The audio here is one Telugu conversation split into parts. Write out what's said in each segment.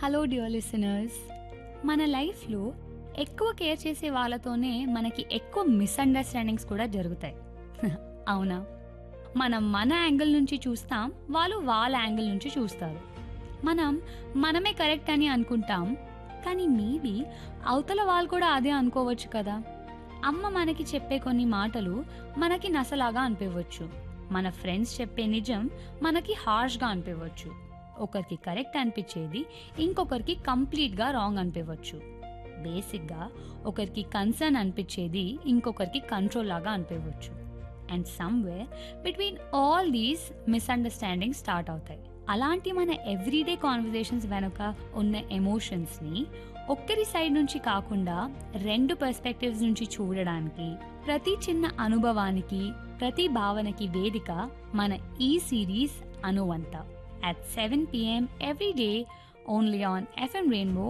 హలో డియర్ లిసనర్స్ మన లైఫ్లో ఎక్కువ కేర్ చేసే వాళ్ళతోనే మనకి ఎక్కువ మిస్అండర్స్టాండింగ్స్ కూడా జరుగుతాయి అవునా మనం మన యాంగిల్ నుంచి చూస్తాం వాళ్ళు వాళ్ళ యాంగిల్ నుంచి చూస్తారు మనం మనమే కరెక్ట్ అని అనుకుంటాం కానీ మేబీ అవతల వాళ్ళు కూడా అదే అనుకోవచ్చు కదా అమ్మ మనకి చెప్పే కొన్ని మాటలు మనకి నసలాగా అనిపించవచ్చు మన ఫ్రెండ్స్ చెప్పే నిజం మనకి హార్ష్గా అనిపించవచ్చు ఒకరికి కరెక్ట్ అనిపించేది ఇంకొకరికి కంప్లీట్గా రాంగ్ అనిపించవచ్చు బేసిక్గా ఒకరికి కన్సర్న్ అనిపించేది ఇంకొకరికి కంట్రోల్ లాగా అనిపించవచ్చు and somewhere between all these misunderstanding start అవుతాయి అలాంటి మన ఎవ్రీడే కాన్వర్జేషన్స్ వెనుక ఉన్న ఎమోషన్స్ని ఒక్కరి సైడ్ నుంచి కాకుండా రెండు పర్స్పెక్టివ్స్ నుంచి చూడడానికి ప్రతి చిన్న అనుభవానికి ప్రతి భావనకి వేదిక మన ఈ సిరీస్ అనువంత at 7 p.m. every day only on FM Rainbow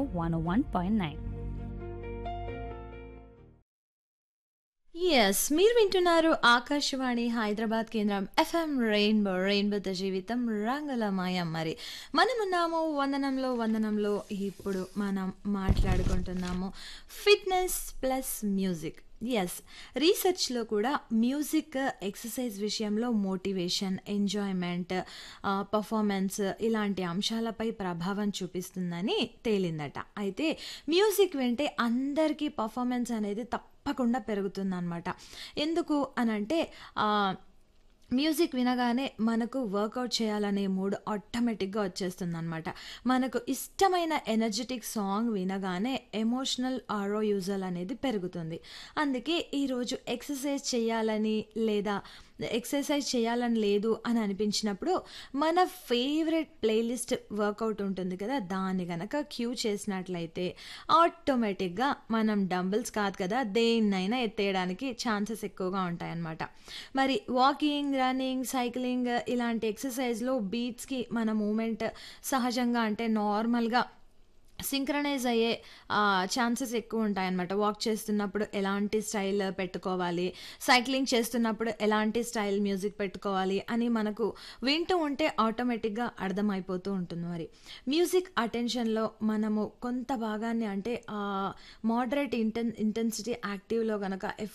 101.9. Yes మీరు వింటున్నారు ఆకాశవాణి హైదరాబాద్ కేంద్రం ఎఫ్ఎం రెయిన్బో రెయిన్బోతో జీవితం రంగుల మాయం మరి మనమున్నాము వందనంలో వందనంలో ఇప్పుడు మనం మాట్లాడుకుంటున్నాము ఫిట్నెస్ ప్లస్ మ్యూజిక్ ఎస్ రీసెర్చ్లో కూడా మ్యూజిక్ ఎక్సర్సైజ్ విషయంలో మోటివేషన్ ఎంజాయ్మెంట్ పర్ఫార్మెన్స్ ఇలాంటి అంశాలపై ప్రభావం చూపిస్తుందని తేలిందట అయితే మ్యూజిక్ వింటే అందరికీ పర్ఫార్మెన్స్ అనేది తప్పకుండా పెరుగుతుందన్నమాట ఎందుకు అనంటే మ్యూజిక్ వినగానే మనకు వర్కౌట్ చేయాలనే మూడ్ ఆటోమేటిక్గా వచ్చేస్తుంది అనమాట మనకు ఇష్టమైన ఎనర్జెటిక్ సాంగ్ వినగానే ఎమోషనల్ ఆరో యూజల్ అనేది పెరుగుతుంది అందుకే ఈరోజు ఎక్సర్సైజ్ చేయాలని లేదా ఎక్సర్సైజ్ చేయాలని లేదు అని అనిపించినప్పుడు మన ఫేవరెట్ ప్లేలిస్ట్ వర్కౌట్ ఉంటుంది కదా దాన్ని గనక క్యూ చేసినట్లయితే ఆటోమేటిక్గా మనం డంబుల్స్ కాదు కదా దేన్నైనా ఎత్తేయడానికి ఛాన్సెస్ ఎక్కువగా ఉంటాయన్నమాట మరి వాకింగ్ రన్నింగ్ సైక్లింగ్ ఇలాంటి ఎక్సర్సైజ్లో బీట్స్కి మన మూమెంట్ సహజంగా అంటే నార్మల్గా సింక్రనైజ్ అయ్యే ఛాన్సెస్ ఎక్కువ ఉంటాయన్నమాట వాక్ చేస్తున్నప్పుడు ఎలాంటి స్టైల్ పెట్టుకోవాలి సైక్లింగ్ చేస్తున్నప్పుడు ఎలాంటి స్టైల్ మ్యూజిక్ పెట్టుకోవాలి అని మనకు వింటూ ఉంటే ఆటోమేటిక్గా అర్థమైపోతూ ఉంటుంది మరి మ్యూజిక్ అటెన్షన్లో మనము కొంత భాగాన్ని అంటే మోడరేట్ ఇంటెన్ ఇంటెన్సిటీ యాక్టివ్లో కనుక